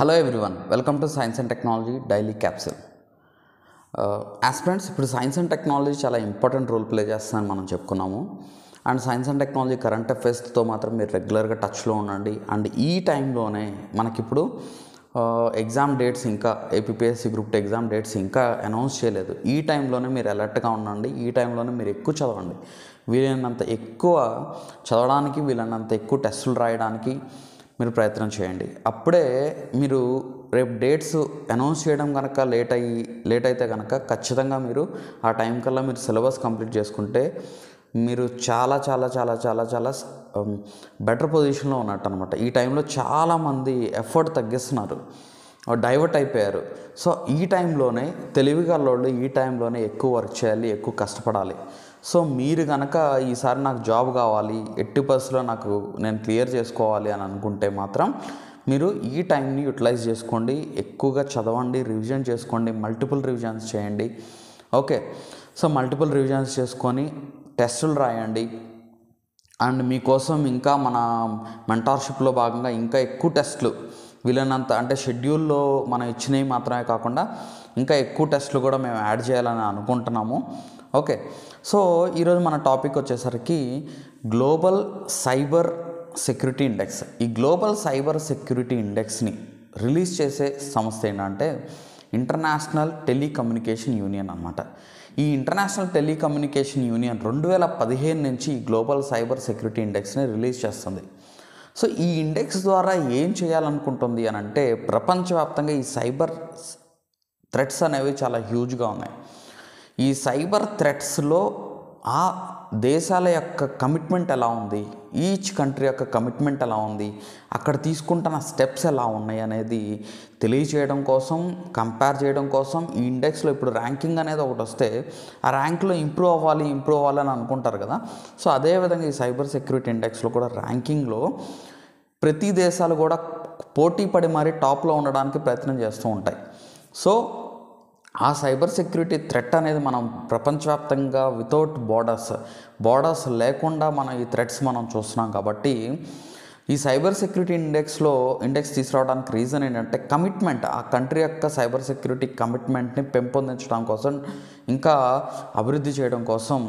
hello everyone welcome to science and technology daily capsule aspirants ఇప్పుడు science and technology చాలా important role play చేస్తుందని మనం చెప్పుకున్నాము and science and technology current అఫైర్స్తో మాత్రం మీరు రెగ్యులర్గా టచ్లో ఉండండి అండ్ ఈ టైంలోనే మనకిప్పుడు ఎగ్జామ్ డేట్స్ ఇంకా APSC group two exam dates ఇంకా అనౌన్స్ చేయలేదు ఈ టైంలోనే మీరు అలర్ట్గా ఉండండి ఈ టైంలోనే మీరు ఎక్కువ చదవండి వీలైనంత ఎక్కువ చదవడానికి వీలైనంత ఎక్కువ టెస్టులు రాయడానికి మీరు ప్రయత్నం చేయండి అప్పుడే మీరు రేపు డేట్స్ అనౌన్స్ చేయడం కనుక లేట్ అయ్యి లేట్ అయితే కనుక ఖచ్చితంగా మీరు ఆ టైం కల్లా మీరు సిలబస్ కంప్లీట్ చేసుకుంటే మీరు చాలా చాలా చాలా చాలా చాలా బెటర్ పొజిషన్లో ఉన్నట్టు అనమాట ఈ టైంలో చాలామంది ఎఫర్ట్ తగ్గిస్తున్నారు డైవర్ట్ అయిపోయారు సో ఈ టైంలోనే తెలివిగా వాళ్ళు ఈ టైంలోనే ఎక్కువ వర్క్ చేయాలి ఎక్కువ కష్టపడాలి సో మీరు కనుక ఈసారి నాకు జాబ్ కావాలి ఎట్టి పరిస్థితుల్లో నాకు నేను క్లియర్ చేసుకోవాలి అని అనుకుంటే మాత్రం మీరు ఈ టైంని యూటిలైజ్ చేసుకోండి ఎక్కువగా చదవండి రివిజన్ చేసుకోండి మల్టిపుల్ రివిజన్స్ చేయండి ఓకే సో మల్టిపుల్ రివిజన్స్ చేసుకొని టెస్టులు రాయండి అండ్ మీకోసం ఇంకా మన మెంటార్షిప్లో భాగంగా ఇంకా ఎక్కువ టెస్టులు వీలైనంత అంటే షెడ్యూల్లో మనం ఇచ్చినవి మాత్రమే కాకుండా ఇంకా ఎక్కువ టెస్టులు కూడా మేము యాడ్ చేయాలని అనుకుంటున్నాము ఓకే సో ఈరోజు మన టాపిక్ వచ్చేసరికి గ్లోబల్ సైబర్ సెక్యూరిటీ ఇండెక్స్ ఈ గ్లోబల్ సైబర్ సెక్యూరిటీ ఇండెక్స్ని రిలీజ్ చేసే సంస్థ ఏంటంటే ఇంటర్నేషనల్ టెలికమ్యూనికేషన్ యూనియన్ అనమాట ఈ ఇంటర్నేషనల్ టెలికమ్యూనికేషన్ యూనియన్ రెండు వేల పదిహేను నుంచి ఈ గ్లోబల్ సైబర్ సెక్యూరిటీ ఇండెక్స్ని రిలీజ్ చేస్తుంది సో ఈ ఇండెక్స్ ద్వారా ఏం చేయాలనుకుంటుంది అని అంటే ప్రపంచవ్యాప్తంగా ఈ సైబర్ థ్రెట్స్ అనేవి చాలా హ్యూజ్గా ఉన్నాయి ఈ సైబర్ థ్రెట్స్లో ఆ దేశాల యొక్క కమిట్మెంట్ ఎలా ఉంది ఈచ్ కంట్రీ యొక్క కమిట్మెంట్ ఎలా ఉంది అక్కడ తీసుకుంటున్న స్టెప్స్ ఎలా ఉన్నాయి అనేది తెలియచేయడం కోసం కంపేర్ చేయడం కోసం ఈ ఇండెక్స్లో ఇప్పుడు ర్యాంకింగ్ అనేది ఒకటి వస్తే ఆ ర్యాంక్లో ఇంప్రూవ్ అవ్వాలి ఇంప్రూవ్ అవ్వాలి అని అనుకుంటారు కదా సో అదేవిధంగా ఈ సైబర్ సెక్యూరిటీ ఇండెక్స్లో కూడా ర్యాంకింగ్లో ప్రతి దేశాలు కూడా పోటీ పడి మరీ టాప్లో ఉండడానికి ప్రయత్నం చేస్తూ ఉంటాయి సో ఆ సైబర్ సెక్యూరిటీ థ్రెట్ అనేది మనం ప్రపంచవ్యాప్తంగా వితౌట్ బార్డర్స్ బార్డర్స్ లేకుండా మనం ఈ థ్రెట్స్ మనం చూస్తున్నాం కాబట్టి ఈ సైబర్ సెక్యూరిటీ ఇండెక్స్లో ఇండెక్స్ తీసుకురావడానికి రీజన్ ఏంటంటే కమిట్మెంట్ ఆ కంట్రీ యొక్క సైబర్ సెక్యూరిటీ కమిట్మెంట్ని పెంపొందించడం కోసం ఇంకా అభివృద్ధి చేయడం కోసం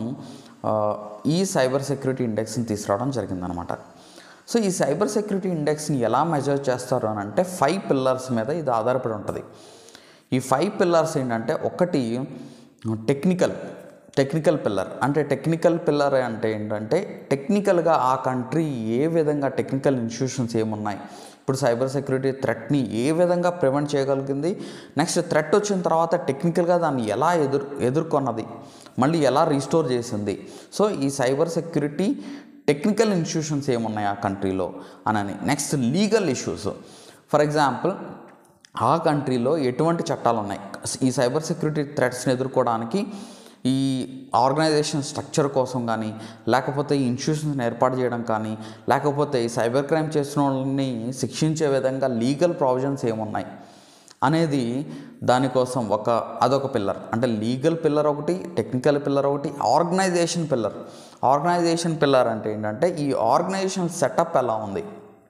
ఈ సైబర్ సెక్యూరిటీ ఇండెక్స్ని తీసుకురావడం జరిగిందనమాట సో ఈ సైబర్ సెక్యూరిటీ ఇండెక్స్ని ఎలా మెజర్ చేస్తారు అని అంటే ఫైవ్ పిల్లర్స్ మీద ఇది ఆధారపడి ఉంటుంది ఈ ఫైవ్ పిల్లర్స్ ఏంటంటే ఒకటి టెక్నికల్ టెక్నికల్ పిల్లర్ అంటే టెక్నికల్ పిల్లర్ అంటే ఏంటంటే టెక్నికల్గా ఆ కంట్రీ ఏ విధంగా టెక్నికల్ ఇన్స్టిట్యూషన్స్ ఏమున్నాయి ఇప్పుడు సైబర్ సెక్యూరిటీ థ్రెట్ని ఏ విధంగా ప్రివెంట్ చేయగలిగింది నెక్స్ట్ థ్రెట్ వచ్చిన తర్వాత టెక్నికల్గా దాన్ని ఎలా ఎదుర్ ఎదుర్కొన్నది మళ్ళీ ఎలా రీస్టోర్ చేసింది సో ఈ సైబర్ సెక్యూరిటీ టెక్నికల్ ఇన్స్టిట్యూషన్స్ ఏమున్నాయి ఆ కంట్రీలో అనని next legal issues for example ఆ కంట్రీలో ఎటువంటి చట్టాలు ఉన్నాయి ఈ సైబర్ సెక్యూరిటీ థ్రెట్స్ని ఎదుర్కోవడానికి ఈ ఆర్గనైజేషన్ స్ట్రక్చర్ కోసం కానీ లేకపోతే ఈ ఇన్స్టిట్యూషన్స్ని ఏర్పాటు చేయడం కానీ లేకపోతే ఈ సైబర్ క్రైమ్ చేసిన వాళ్ళని శిక్షించే విధంగా లీగల్ ప్రావిజన్స్ ఏమున్నాయి అనేది దానికోసం ఒక అదొక పిల్లర్ అంటే లీగల్ పిల్లర్ ఒకటి టెక్నికల్ పిల్లర్ ఒకటి ఆర్గనైజేషన్ పిల్లర్ ఆర్గనైజేషన్ పిల్లర్ అంటే ఏంటంటే ఈ ఆర్గనైజేషన్ సెటప్ ఎలా ఉంది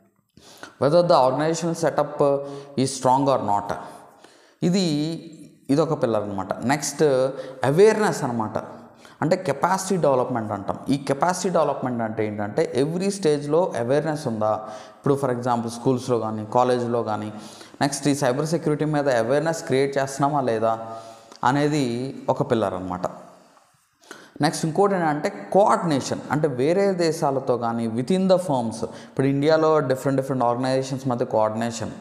వెదర్ ద ఆర్గనైజేషన్ సెటప్ ఈ స్ట్రాంగ్ ఆర్ నాట్ ఇది ఇదొక పిల్లర్ అనమాట నెక్స్ట్ అవేర్నెస్ అనమాట అంటే కెపాసిటీ డెవలప్మెంట్ అంటాం ఈ కెపాసిటీ డెవలప్మెంట్ అంటే ఏంటంటే ఎవ్రీ స్టేజ్లో అవేర్నెస్ ఉందా ఇప్పుడు ఫర్ ఎగ్జాంపుల్ స్కూల్స్లో కానీ కాలేజ్లో కానీ నెక్స్ట్ ఈ సైబర్ సెక్యూరిటీ మీద అవేర్నెస్ క్రియేట్ చేస్తున్నామా లేదా అనేది ఒక పిల్లర్ అనమాట నెక్స్ట్ ఇంకోటి ఏంటంటే కోఆర్డినేషన్ అంటే వేరే దేశాలతో కానీ విత్ ఇన్ ద ఫర్మ్స్ ఇప్పుడు ఇండియాలో డిఫరెంట్ డిఫరెంట్ ఆర్గనైజేషన్స్ మధ్య కోఆర్డినేషన్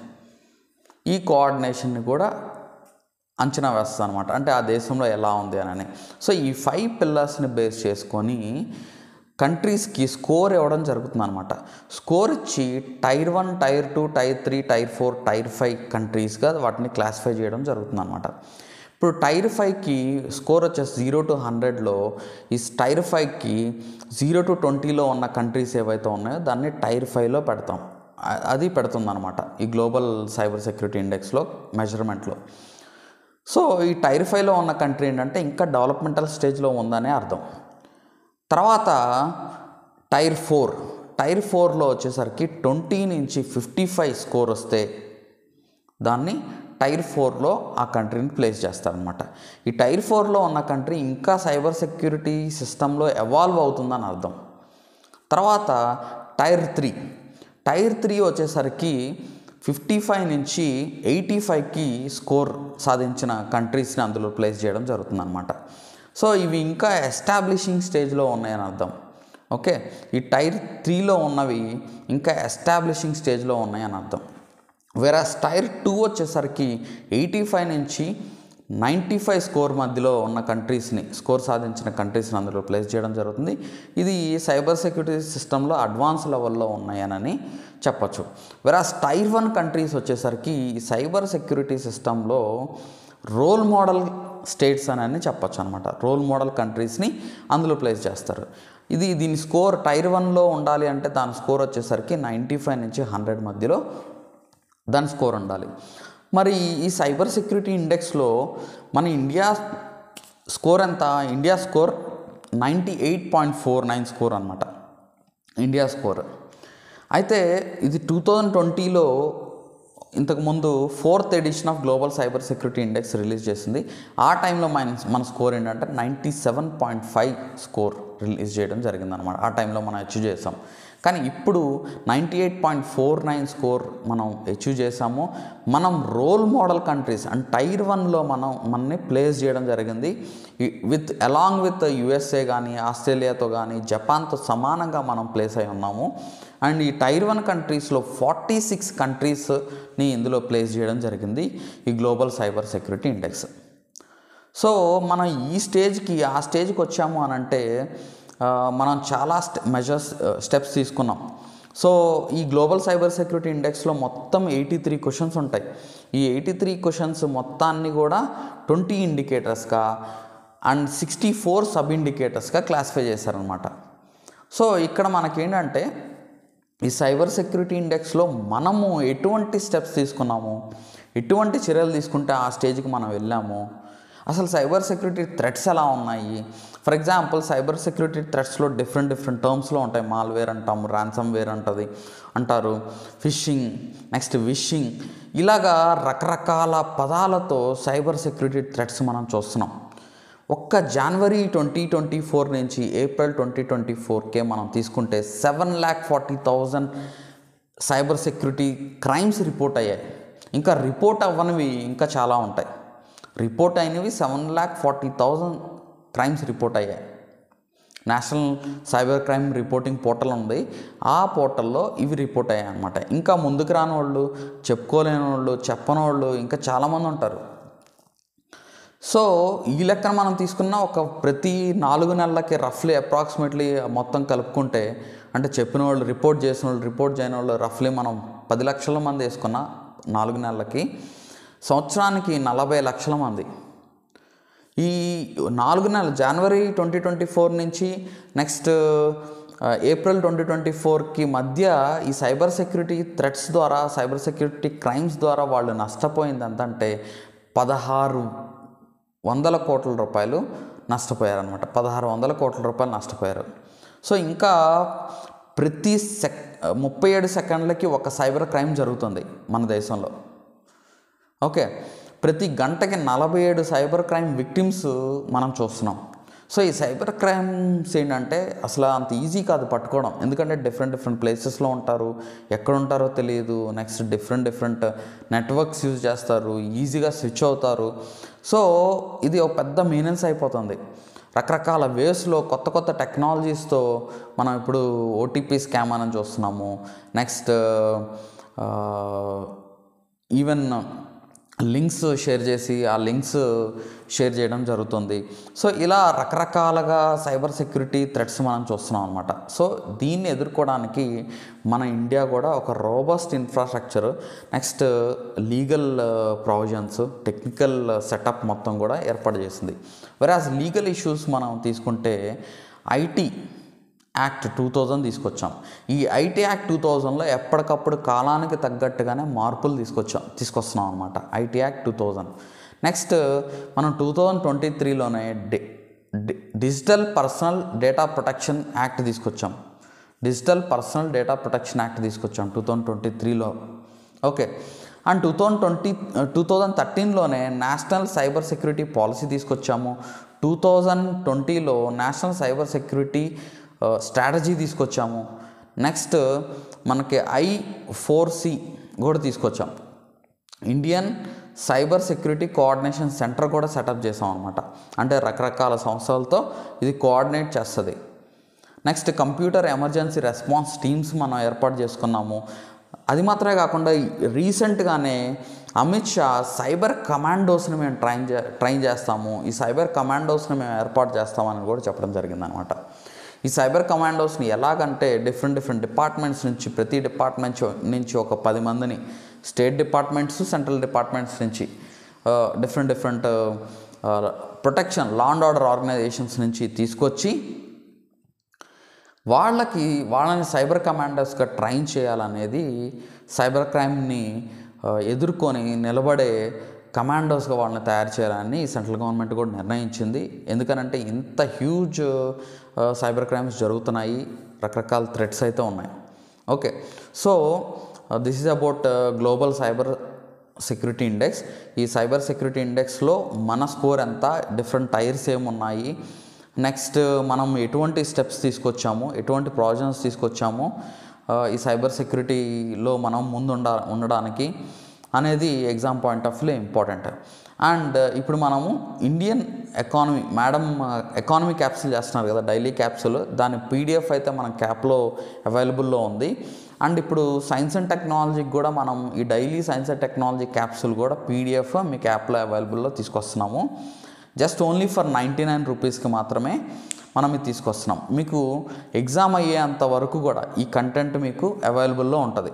ఈ కోఆర్డినేషన్ని కూడా అంచనా వేస్తుంది అనమాట అంటే ఆ దేశంలో ఎలా ఉంది అని సో ఈ ఫైవ్ పిల్లర్స్ని బేస్ చేసుకొని కంట్రీస్కి స్కోర్ ఇవ్వడం జరుగుతుంది అనమాట స్కోర్ ఇచ్చి tier one tier two tier three tier four tier five కంట్రీస్గా వాటిని క్లాసిఫై చేయడం జరుగుతుంది అనమాట ఇప్పుడు టైర్ ఫైవ్కి స్కోర్ వచ్చేసి జీరో టు హండ్రెడ్లో ఈ టైర్ ఫైవ్కి జీరో టు ట్వంటీలో ఉన్న కంట్రీస్ ఏవైతే ఉన్నాయో దాన్ని టైర్ ఫైవ్లో పెడతాం అది పెడుతుందన్నమాట ఈ గ్లోబల్ సైబర్ సెక్యూరిటీ ఇండెక్స్లో మెజర్మెంట్లో సో ఈ టైర్ ఫైవ్లో ఉన్న కంట్రీ ఏంటంటే ఇంకా డెవలప్మెంటల్ స్టేజ్లో ఉందనే అర్థం తర్వాత టైర్ ఫోర్ టైర్ ఫోర్లో వచ్చేసరికి ట్వంటీ నుంచి ఫిఫ్టీ ఫైవ్ స్కోర్ వస్తే దాన్ని టైర్ ఫోర్లో ఆ కంట్రీని ప్లేస్ చేస్తారనమాట ఈ టైర్ ఫోర్లో ఉన్న కంట్రీ ఇంకా సైబర్ సెక్యూరిటీ సిస్టంలో ఎవాల్వ్ అవుతుందని అర్థం తర్వాత టైర్ త్రీ టైర్ త్రీ వచ్చేసరికి ఫిఫ్టీ ఫైవ్ నుంచి ఎయిటీ ఫైవ్కి స్కోర్ సాధించిన కంట్రీస్ని అందులో ప్లేస్ చేయడం జరుగుతుందన్నమాట సో ఇవి ఇంకా ఎస్టాబ్లిషింగ్ స్టేజ్లో ఉన్నాయని అర్థం ఓకే ఈ టైర్ త్రీలో ఉన్నవి ఇంకా ఎస్టాబ్లిషింగ్ స్టేజ్లో ఉన్నాయని అర్థం వెరాస్ టైర్ టూ వచ్చేసరికి ఎయిటీ ఫైవ్ నుంచి నైంటీ ఫైవ్ స్కోర్ మధ్యలో ఉన్న కంట్రీస్ని స్కోర్ సాధించిన కంట్రీస్ని అందులో ప్లేస్ చేయడం జరుగుతుంది ఇది సైబర్ సెక్యూరిటీ సిస్టంలో అడ్వాన్స్ లెవెల్లో ఉన్నాయనని చెప్పచ్చు వెరాస్ టైర్ వన్ కంట్రీస్ వచ్చేసరికి ఈ సైబర్ సెక్యూరిటీ సిస్టంలో రోల్ మోడల్ స్టేట్స్ అని చెప్పచ్చు అనమాట రోల్ మోడల్ కంట్రీస్ని అందులో ప్లేస్ చేస్తారు ఇది దీని స్కోర్ టైర్ వన్లో ఉండాలి అంటే దాని స్కోర్ వచ్చేసరికి నైంటీ ఫైవ్ నుంచి హండ్రెడ్ మధ్యలో దాని స్కోర్ ఉండాలి మరి ఈ సైబర్ సెక్యూరిటీ ఇండెక్స్లో మన ఇండియా స్కోర్ ఎంత India score ninety eight point four nine score అనమాట ఇండియా స్కోర్ అయితే ఇది టూ థౌజండ్ ట్వంటీలో ఇంతకుముందు fourth edition of global cyber security index release చేసింది ఆ టైంలో మన మన స్కోర్ ఏంటంటే ninety seven point five score release చేయడం జరిగిందనమాట ఆ టైంలో మనం అచీవ్ చేసాం కానీ ఇప్పుడు ninety eight point four nine score మనం అచీవ్ చేసాము మనం role model countries and tier వన్లో మనం మనని ప్లేస్ చేయడం జరిగింది విత్ అలాంగ్ విత్ యుఎస్ఏ కానీ ఆస్ట్రేలియాతో కానీ జపాన్తో సమానంగా మనం ప్లేస్ అయి ఉన్నాము అండ్ ఈ టైర్ వన్ కంట్రీస్లో ఫార్టీ సిక్స్ కంట్రీస్ని ఇందులో ప్లేస్ చేయడం జరిగింది ఈ global cyber security index so మనం ఈ స్టేజ్కి ఆ స్టేజ్కి వచ్చాము అని అంటే ఆ, మనం చాలా స్టె మెజర్స్ స్టెప్స్ తీసుకున్నాం సో ఈ గ్లోబల్ సైబర్ సెక్యూరిటీ ఇండెక్స్లో మొత్తం ఎయిటీ త్రీ క్వశ్చన్స్ ఉంటాయి ఈ ఎయిటీ త్రీ క్వశ్చన్స్ మొత్తాన్ని కూడా ట్వంటీ ఇండికేటర్స్గా అండ్ సిక్స్టీ ఫోర్ సబ్ ఇండికేటర్స్గా క్లాసిఫై చేశారనమాట సో ఇక్కడ మనకేంటంటే ఈ సైబర్ సెక్యూరిటీ ఇండెక్స్లో మనము ఎటువంటి స్టెప్స్ తీసుకున్నాము ఎటువంటి చర్యలు తీసుకుంటే ఆ స్టేజ్కి మనం వెళ్ళాము అసలు సైబర్ సెక్యూరిటీ థ్రెట్స్ ఎలా ఉన్నాయి ఫర్ ఎగ్జాంపుల్ సైబర్ సెక్యూరిటీ థ్రెట్స్లో డిఫరెంట్ డిఫరెంట్ టర్మ్స్లో ఉంటాయి మాల్వేర్ అంటాం ర్యాన్సమ్ వేర్ అంటుంది అంటారు ఫిషింగ్ నెక్స్ట్ విషింగ్ ఇలాగా రకరకాల పదాలతో సైబర్ సెక్యూరిటీ థ్రెట్స్ మనం చూస్తున్నాం ఒక్క జనవరి ట్వంటీ ట్వంటీ ఫోర్ నుంచి ఏప్రిల్ ట్వంటీ ట్వంటీ ఫోర్కే మనం తీసుకుంటే seven lakh forty thousand cyber security crimes report అయ్యాయి ఇంకా రిపోర్ట్ అవ్వనివి ఇంకా చాలా ఉంటాయి రిపోర్ట్ అయినవి seven lakh forty thousand crimes report అయ్యాయి national cyber crime reporting portal ఉంది ఆ పోర్టల్లో ఇవి రిపోర్ట్ అయ్యాయి అనమాట ఇంకా ముందుకు రాని వాళ్ళు చెప్పుకోలేని వాళ్ళు చెప్పని వాళ్ళు ఇంకా చాలామంది ఉంటారు సో ఈ లెక్కన మనం తీసుకున్న ఒక ప్రతి నాలుగు నెలలకి రఫ్లీ అప్రాక్సిమేట్లీ మొత్తం కలుపుకుంటే అంటే చెప్పిన వాళ్ళు రిపోర్ట్ చేసిన వాళ్ళు రిపోర్ట్ చేయని వాళ్ళు రఫ్లీ మనం పది లక్షల మంది వేసుకున్న నాలుగు నెలలకి సంవత్సరానికి నలభై లక్షల మంది ఈ నాలుగు నెలలు జనవరి ట్వంటీ ట్వంటీ ఫోర్ నుంచి నెక్స్ట్ ఏప్రిల్ ట్వంటీ ట్వంటీ ఫోర్కి మధ్య ఈ సైబర్ సెక్యూరిటీ థ్రెట్స్ ద్వారా సైబర్ సెక్యూరిటీ క్రైమ్స్ ద్వారా వాళ్ళు నష్టపోయింది ఎంతంటే పదహారు వందల కోట్ల రూపాయలు నష్టపోయారనమాట పదహారు వందల కోట్ల రూపాయలు నష్టపోయారు సో ఇంకా ప్రతి సెక్ ముప్పై ఏడు సెకండ్లకి ఒక సైబర్ క్రైమ్ జరుగుతుంది మన దేశంలో ఓకే ప్రతి గంటకి నలభై ఏడు సైబర్ క్రైమ్ విక్టిమ్స్ మనం చూస్తున్నాం సో ఈ సైబర్ క్రైమ్స్ ఏంటంటే అసలు అంత ఈజీ కాదు పట్టుకోవడం ఎందుకంటే డిఫరెంట్ డిఫరెంట్ ప్లేసెస్లో ఉంటారు ఎక్కడ ఉంటారో తెలియదు next different different networks use చేస్తారు ఈజీగా స్విచ్ అవుతారు సో ఇది ఒక పెద్ద మీనెన్స్ అయిపోతుంది రకరకాల వేస్లో కొత్త కొత్త టెక్నాలజీస్తో మనం ఇప్పుడు ఓటీపీ స్కామ్ అని చూస్తున్నాము నెక్స్ట్ ఈవెన్ లింక్స్ షేర్ చేసి ఆ లింక్స్ షేర్ చేయడం జరుగుతుంది సో ఇలా రకరకాలుగా సైబర్ సెక్యూరిటీ థ్రెట్స్ మనం చూస్తున్నాం అనమాట సో దీన్ని ఎదుర్కోవడానికి మన ఇండియా కూడా ఒక robust infrastructure next legal provisions technical setup మొత్తం కూడా ఏర్పాటు చేసింది వెరాజ్ లీగల్ ఇష్యూస్ మనం తీసుకుంటే ఐటీ యాక్ట్ టూ థౌజండ్ తీసుకొచ్చాం ఈ ఐటీ యాక్ట్ టూ థౌజండ్లో ఎప్పటికప్పుడు కాలానికి తగ్గట్టుగానే మార్పులు తీసుకొచ్చాం తీసుకొస్తున్నాం అనమాట IT act two thousand next మనం టూ థౌజండ్ ట్వంటీ త్రీలోనే డి డి- digital personal data protection act తీసుకొచ్చాం digital personal data protection act తీసుకొచ్చాం టూ థౌజండ్ ట్వంటీ త్రీలో okay and two thousand twenty two thousand థర్టీన్లోనే నేషనల్ సైబర్ సెక్యూరిటీ పాలసీ తీసుకొచ్చాము two thousand ట్వంటీలో నేషనల్ సైబర్ సెక్యూరిటీ స్ట్రాటజీ తీసుకొచ్చాము నెక్స్ట్ మనకి I four C కూడా తీసుకొచ్చాం Indian cyber security coordination centre కూడా సెటప్ చేసాం అనమాట అంటే రకరకాల సంస్థలతో ఇది కోఆర్డినేట్ చేస్తుంది next computer emergency response teams మనం ఏర్పాటు చేసుకున్నాము అది మాత్రమే కాకుండా రీసెంట్గానే అమిత్ షా సైబర్ కమాండోస్ని మేము ట్రైన్ చే ట్రైన్ చేస్తాము ఈ సైబర్ కమాండోస్ని మేము ఏర్పాటు చేస్తామని కూడా చెప్పడం జరిగిందనమాట ఈ సైబర్ కమాండోస్ని ఎలాగంటే డిఫరెంట్ డిఫరెంట్ డిపార్ట్మెంట్స్ నుంచి ప్రతి డిపార్ట్మెంట్ నుంచి ఒక పది మందిని స్టేట్ డిపార్ట్మెంట్స్ సెంట్రల్ డిపార్ట్మెంట్స్ నుంచి different different protection law and order organisations నుంచి తీసుకొచ్చి వాళ్ళకి వాళ్ళని సైబర్ కమాండర్స్గా ట్రైన్ చేయాలనేది సైబర్ క్రైమ్ని ఆ, ఎదుర్కొని నిలబడే కమాండోస్గా వాళ్ళని తయారు చేయాలని సెంట్రల్ గవర్నమెంట్ కూడా నిర్ణయించింది ఎందుకనంటే ఇంత హ్యూజ్ సైబర్ క్రైమ్స్ జరుగుతున్నాయి రకరకాల థ్రెట్స్ అయితే ఉన్నాయి okay so this is about global cyber security index ఈ సైబర్ సెక్యూరిటీ ఇండెక్స్లో మన స్కోర్ ఎంత డిఫరెంట్ టైర్స్ ఏమున్నాయి నెక్స్ట్ మనం ఎటువంటి స్టెప్స్ తీసుకొచ్చాము ఎటువంటి ప్రాజెక్ట్స్ తీసుకొచ్చాము ఆ, ఈ సైబర్ సెక్యూరిటీలో మనం ముందు ఉండ ఉండడానికి అనేది exam point of view important and ఇప్పుడు మనము Indian economy madam economy capsule చేస్తున్నారు కదా డైలీ క్యాప్సుల్ దాని పీడిఎఫ్ అయితే మన క్యాప్లో అవైలబుల్లో ఉంది అండ్ ఇప్పుడు సైన్స్ అండ్ టెక్నాలజీకి కూడా మనం ఈ daily science and technology capsule కూడా పీడిఎఫ్ మీ క్యాప్లో అవైలబుల్లో తీసుకొస్తున్నాము just only for ninety nine రూపీస్కి మాత్రమే మనం ఇది తీసుకొస్తున్నాం మీకు ఎగ్జామ్ అయ్యేంత వరకు కూడా ఈ కంటెంట్ మీకు అవైలబుల్లో ఉంటుంది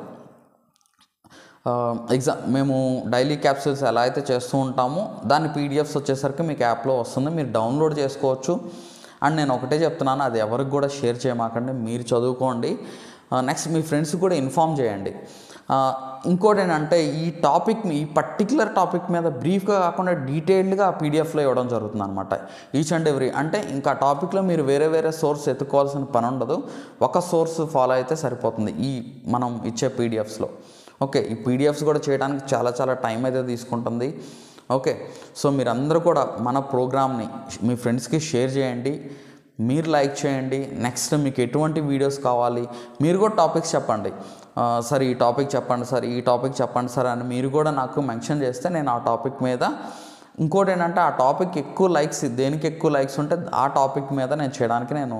ఎగ్జామ్ మేము డైలీ క్యాప్సూల్స్ ఎలా అయితే చేస్తూ ఉంటామో దాని పీడిఎఫ్స్ వచ్చేసరికి మీకు యాప్లో వస్తుంది మీరు డౌన్లోడ్ చేసుకోవచ్చు అండ్ నేను ఒకటే చెప్తున్నాను అది ఎవరికి కూడా షేర్ చేయమాకండి మీరు చదువుకోండి నెక్స్ట్ మీ ఫ్రెండ్స్ కూడా ఇన్ఫామ్ చేయండి ఆ, ఇంకోటి ఏంటంటే ఈ టాపిక్ ఈ పర్టికులర్ టాపిక్ మీద బ్రీఫ్గా కాకుండా డీటెయిల్డ్గా పీడిఎఫ్లో ఇవ్వడం జరుగుతుంది అనమాట ఈచ్ అండ్ ఎవ్రీ అంటే ఇంకా టాపిక్లో మీరు వేరే వేరే సోర్స్ ఎత్తుకోవాల్సిన పని ఉండదు ఒక సోర్స్ ఫాలో అయితే సరిపోతుంది ఈ మనం ఇచ్చే పీడిఎఫ్స్లో ఓకే ఈ పీడిఎఫ్స్ కూడా చేయడానికి చాలా చాలా టైం అయితే తీసుకుంటుంది ఓకే సో మీరందరూ కూడా మన ప్రోగ్రామ్ని మీ ఫ్రెండ్స్కి షేర్ చేయండి మీరు లైక్ చేయండి నెక్స్ట్ మీకు ఎటువంటి వీడియోస్ కావాలి మీరు కూడా టాపిక్స్ చెప్పండి ఆ, సార్ ఈ టాపిక్ చెప్పండి సార్ ఈ టాపిక్ చెప్పండి సార్ అని మీరు కూడా నాకు మెన్షన్ చేస్తే నేను ఆ టాపిక్ మీద ఇంకోటి ఏంటంటే ఆ టాపిక్ ఎక్కువ లైక్స్ దేనికి ఎక్కువ లైక్స్ ఉంటే ఆ టాపిక్ మీద నేను చేయడానికి నేను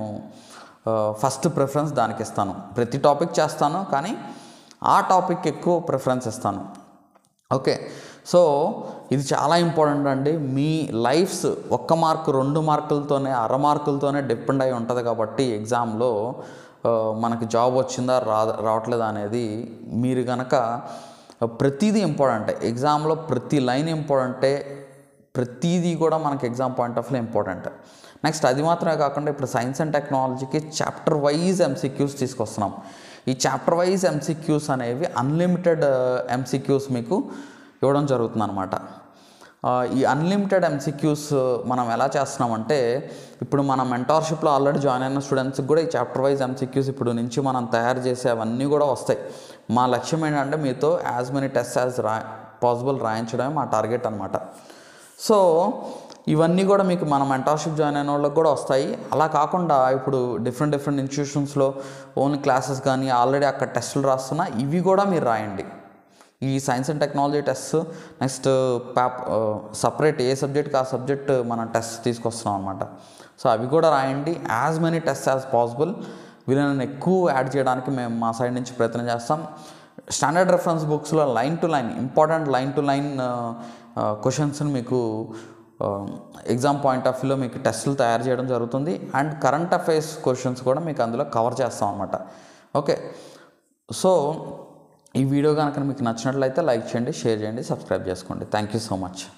ఫస్ట్ ప్రిఫరెన్స్ దానికి ఇస్తాను ప్రతి టాపిక్ చేస్తాను కానీ ఆ టాపిక్ ఎక్కువ ప్రిఫరెన్స్ ఇస్తాను ఓకే సో ఇది చాలా ఇంపార్టెంట్ అండి మీ లైఫ్స్ ఒక్క మార్కు రెండు మార్కులతోనే అర మార్కులతోనే డిపెండ్ అయి ఉంటుంది కాబట్టి ఎగ్జామ్లో ఆ, మనకి జాబ్ వచ్చిందా రా రావట్లేదా అనేది మీరు కనుక ప్రతిదీ ఇంపార్టెంటే ఎగ్జామ్లో ప్రతి లైన్ ఇంపార్టెంటే ప్రతిదీ కూడా మనకి exam point of view important next అది మాత్రమే కాకుండా ఇప్పుడు సైన్స్ అండ్ టెక్నాలజీకి చాప్టర్ వైజ్ ఎంసీక్యూస్ తీసుకొస్తున్నాం ఈ చాప్టర్ వైజ్ ఎంసీక్యూస్ అనేవి అన్లిమిటెడ్ ఎంసీక్యూస్ మీకు ఇవ్వడం జరుగుతుంది అనమాట ఈ అన్లిమిటెడ్ ఎంసీక్యూస్ మనం ఎలా చేస్తున్నామంటే ఇప్పుడు మన మెంటార్షిప్లో ఆల్రెడీ జాయిన్ అయిన స్టూడెంట్స్కి కూడా ఈ చాప్టర్ వైజ్ ఎంసీక్యూస్ ఇప్పుడు నుంచి మనం తయారు చేసే అవన్నీ కూడా వస్తాయి మా లక్ష్యం ఏంటంటే మీతో యాజ్ మెనీ టెస్ట్ యాజ్ రా పాసిబుల్ రాయించడమే మా టార్గెట్ అనమాట సో ఇవన్నీ కూడా మీకు మన మెంటార్షిప్ జాయిన్ అయిన వాళ్ళకి కూడా వస్తాయి అలా కాకుండా ఇప్పుడు డిఫరెంట్ డిఫరెంట్ ఇన్స్టిట్యూషన్స్లో ఓన్లీ క్లాసెస్ కానీ ఆల్రెడీ అక్కడ టెస్టులు రాస్తున్నా ఇవి కూడా మీరు రాయండి ఈ science and technology test next ప్యాప్ సపరేట్ ఏ సబ్జెక్ట్కి ఆ సబ్జెక్ట్ మనం టెస్ట్ తీసుకొస్తున్నాం అనమాట సో అవి కూడా రాయండి as many test as possible వీళ్ళని ఎక్కువ యాడ్ చేయడానికి మేము మా సైడ్ నుంచి ప్రయత్నం చేస్తాం స్టాండర్డ్ రెఫరెన్స్ బుక్స్లో line to line important line to line క్వశ్చన్స్ని మీకు ఎగ్జామ్ పాయింట్ ఆఫ్ వ్యూలో మీకు టెస్టులు తయారు చేయడం జరుగుతుంది అండ్ కరెంట్ అఫైర్స్ క్వశ్చన్స్ కూడా మీకు అందులో కవర్ చేస్తాం అనమాట ఓకే సో ఈ వీడియో కనుక మీకు నచ్చినట్లయితే లైక్ చేయండి షేర్ చేయండి సబ్స్క్రైబ్ చేసుకోండి థ్యాంక్ యూ సో మచ్